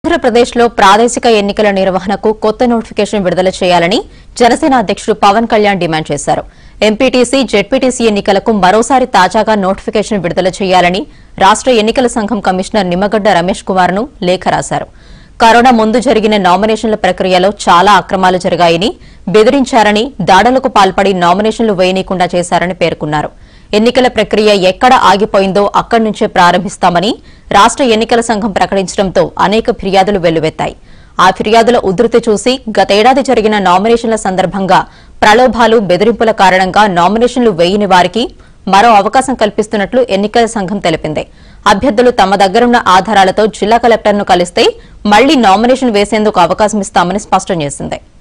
ఆంధ్రప్రదేశ్లో ప్రాదేశిక ఎన్నికల నిర్వహణకు కొత్త నోటిఫికేషన్ విడుదల చేయాలని జనసేన అధ్యక్షుడు పవన్ కళ్యాణ్ డిమాండ్ చేశారు ఎంపీటీసీ జెడ్పీటీసీ ఎన్నికలకు మరోసారి తాజాగా నోటిఫికేషన్ విడుదల చేయాలని రాష్ట ఎన్నికల సంఘం కమిషనర్ నిమ్మగడ్డ రమేష్ కుమార్ ను లేఖ రాశారు కరోనా ముందు జరిగిన నామినేషన్ల ప్రక్రియలో చాలా అక్రమాలు జరిగాయని బెదిరించారని దాడులకు పాల్పడి నామినేషన్లు వేయనీయకుండా చేశారని పేర్కొన్నారు ఎన్నికల ప్రక్రియ ఎక్కడ ఆగిపోయిందో అక్కడి నుంచే ప్రారంభిస్తామని రాష్ట ఎన్నికల సంఘం ప్రకటించడంతో అనేక ఫిర్యాదులు వెల్లువెత్తాయి ఆ ఫిర్యాదుల ఉధృతి చూసి గతేడాది జరిగిన నామినేషన్ల సందర్భంగా ప్రలోభాలు బెదిరింపుల కారణంగా నామినేషన్లు వేయని వారికి మరో అవకాశం కల్పిస్తున్నట్లు ఎన్నికల సంఘం తెలిపింది అభ్యర్థులు తమ దగ్గరున్న ఆధారాలతో జిల్లా కలెక్టర్ను కలిస్తే మళ్లీ నామినేషన్ వేసేందుకు అవకాశం ఇస్తామని స్పష్టం చేసింది